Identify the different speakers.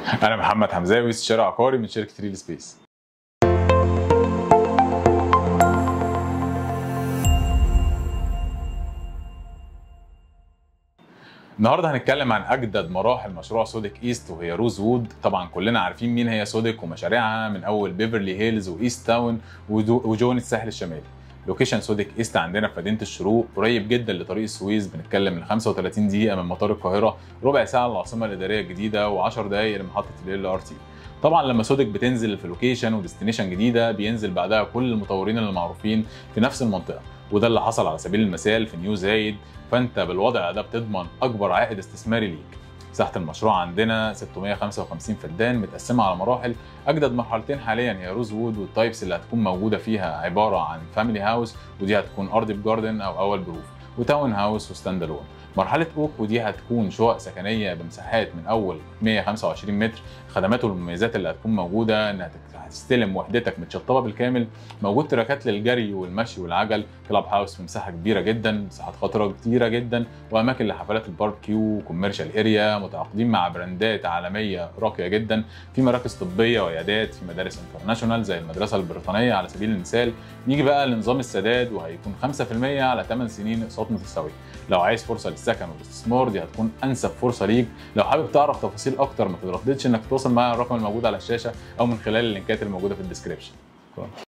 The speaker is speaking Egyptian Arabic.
Speaker 1: انا محمد حمزاوي استشاري عقاري من شركه ريل سبيس النهارده هنتكلم عن اجدد مراحل مشروع سودك ايست وهي روز وود طبعا كلنا عارفين مين هي سودك ومشاريعها من اول بيفرلي هيلز وايست تاون ودو- وجون الساحل الشمالي لوكيشن سودك ايست عندنا في مدينه الشروق قريب جدا لطريق السويس بنتكلم من 35 دقيقه من مطار القاهره ربع ساعه للعاصمه الاداريه الجديده و10 دقائق لمحطه ال ار تي طبعا لما سودك بتنزل في لوكيشن وديستنيشن جديده بينزل بعدها كل المطورين المعروفين في نفس المنطقه وده اللي حصل على سبيل المثال في نيو زايد فانت بالوضع ده بتضمن اكبر عائد استثماري ليك مساحه المشروع عندنا 655 فدان متقسمه على مراحل اجدد مرحلتين حاليا هي روز وود والتايبس اللي هتكون موجوده فيها عباره عن فاميلي هاوس ودي هتكون ارض بجاردن او اول بروف وتاون هاوس وستاند الون مرحله اوك ودي هتكون شقق سكنيه بمساحات من اول 125 متر خدمات والمميزات اللي هتكون موجوده انها هتستلم وحدتك متشطبه بالكامل موجود تراكات للجري والمشي والعجل كلاب هاوس في مساحه كبيره جدا مساحات خضراء كتيره جدا واماكن لحفلات الباربكيو وكوميرشال اريا متعاقدين مع براندات عالميه راقيه جدا في مراكز طبيه وعيادات في مدارس انترناشونال زي المدرسه البريطانيه على سبيل المثال نيجي بقى لنظام السداد وهيكون 5% على 8 سنين اقساط متساويه لو عايز فرصه للسكن والاستثمار دي هتكون انسب فرصه ليك لو حابب تعرف تفاصيل اكتر ما تترددش انك تتواصل معايا على الرقم الموجود على الشاشه او من خلال اللينكات الموجوده في الديسكربشن